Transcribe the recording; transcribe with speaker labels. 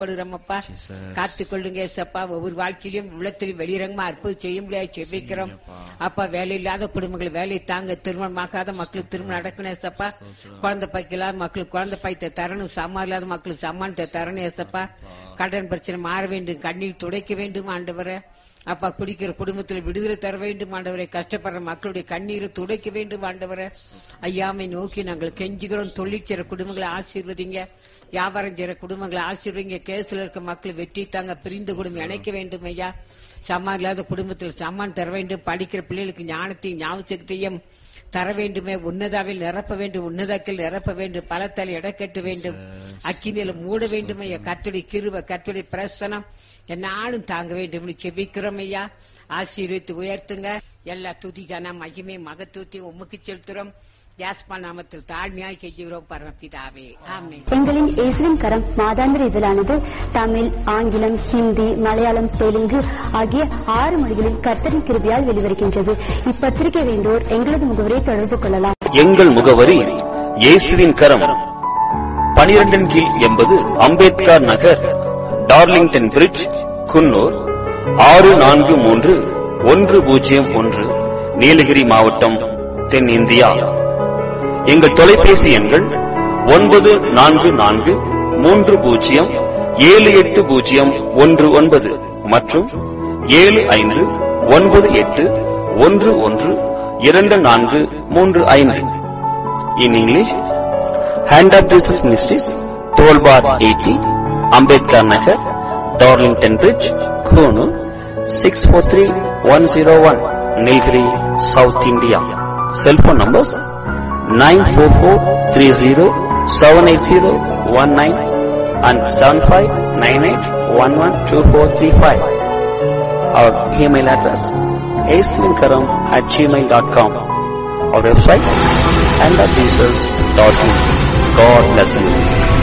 Speaker 1: படுகிறோமப்பா காத்து கொள்ளுங்க ஏசப்பா ஒவ்வொரு வாழ்க்கையிலும் உள்ளத்திலும் வெளிரங்கமா அற்புதம் செய்ய முடியாது செபிக்கிறோம் அப்பா வேலை இல்லாத குடும்பங்கள் வேலை தாங்க திருமணமாகாத மக்களுக்கு திருமணம் நடக்கணும் ஏசப்பா குழந்தை பாய்க்கலாத மக்களுக்கு குழந்தை பாய்த்த தரணும் சம்மா இல்லாத மக்களுக்கு சம்மானத்தை தரணும் ஏசப்பா கடன் பிரச்சனை மாற வேண்டும் கண்ணீர் துடைக்க வேண்டும் ஆண்டவரை அப்பா குடிக்கிற குடும்பத்தில் விடுதலை தர வேண்டும் ஆண்டவரை கஷ்டப்படுற மக்களுடைய கண்ணீரை துடைக்க வேண்டும் ஆண்டவரை ஐயாமை நோக்கி நாங்கள் கெஞ்சுகிறோம் தொழில் செய்ற குடும்பங்களை ஆசீர்வதிங்க வியாபாரம் செய்யற குடும்பங்களை ஆசீர்வதிங்க கேஸ்ல இருக்க மக்கள் வெற்றி தாங்க பிரிந்து குடும்பம் இணைக்க வேண்டும் ஐயா சம்மான் இல்லாத குடும்பத்தில் சம்மான் தர வேண்டும் படிக்கிற பிள்ளைகளுக்கு ஞானத்தையும் ஞாபகத்தையும் தர வேண்டுமே உன்னதாவில் நிரப்ப வேண்டும் உன்னதாக்கில் நிரப்ப வேண்டும் பலத்தால் இடக்கட்ட வேண்டும் அக்கினியில மூட வேண்டும் ஐயா கத்துடைய கிருப கத்துடைய பிரசனம் என்னாலும் தாங்க வேண்டும் செபிக்கிறோம் ஐயா ஆசீர்வித்து உயர்த்துங்க எல்லா துதிக்கான மகிமை மகத்துவத்தையும் உமக்கு செலுத்துறோம் யாஸ்பா நாமத்தில் தாழ்மையாய் கெஞ்சுகிறோம் பரமபிதாவே ஆமே
Speaker 2: எங்களின் இயேசுவின் கரம் மாதாந்திர இதழானது தமிழ் ஆங்கிலம் ஹிந்தி மலையாளம் தெலுங்கு ஆகிய ஆறு மொழிகளில் கர்த்தரின் கிருபியால் வெளிவருகின்றது இப்பத்திரிகை வேண்டோர் எங்களது முகவரை தொடர்பு கொள்ளலாம்
Speaker 3: எங்கள் முகவரி இயேசுவின் கரம் பனிரெண்டின் கீழ் எண்பது அம்பேத்கர் நகர் டார்லிங்டன் பிரிட்ஜ் குன்னூர் ஆறு நான்கு மூன்று ஒன்று பூஜ்ஜியம் ஒன்று நீலகிரி மாவட்டம் தென்னிந்தியா எங்கள் தொலைபேசி எண்கள் ஒன்பது நான்கு நான்கு மூன்று பூஜ்ஜியம் ஏழு எட்டு பூஜ்ஜியம் ஒன்று ஒன்பது மற்றும் ஏழு ஐந்து ஒன்பது எட்டு ஒன்று ஒன்று இரண்டு நான்கு மூன்று ஐந்து in English hand of Jesus ministries twelve bar eighty Ambedkar Nagar Darlington bridge Coonoor six four three one zero one Nilgiri south India cellphone numbers nine four four three zero seven eight zero one nine and seven five nine eight one one two four three five அவர் email address ஏஸ்வின்கரம் at Gmail dot com our website and at Jesus.in. God bless you.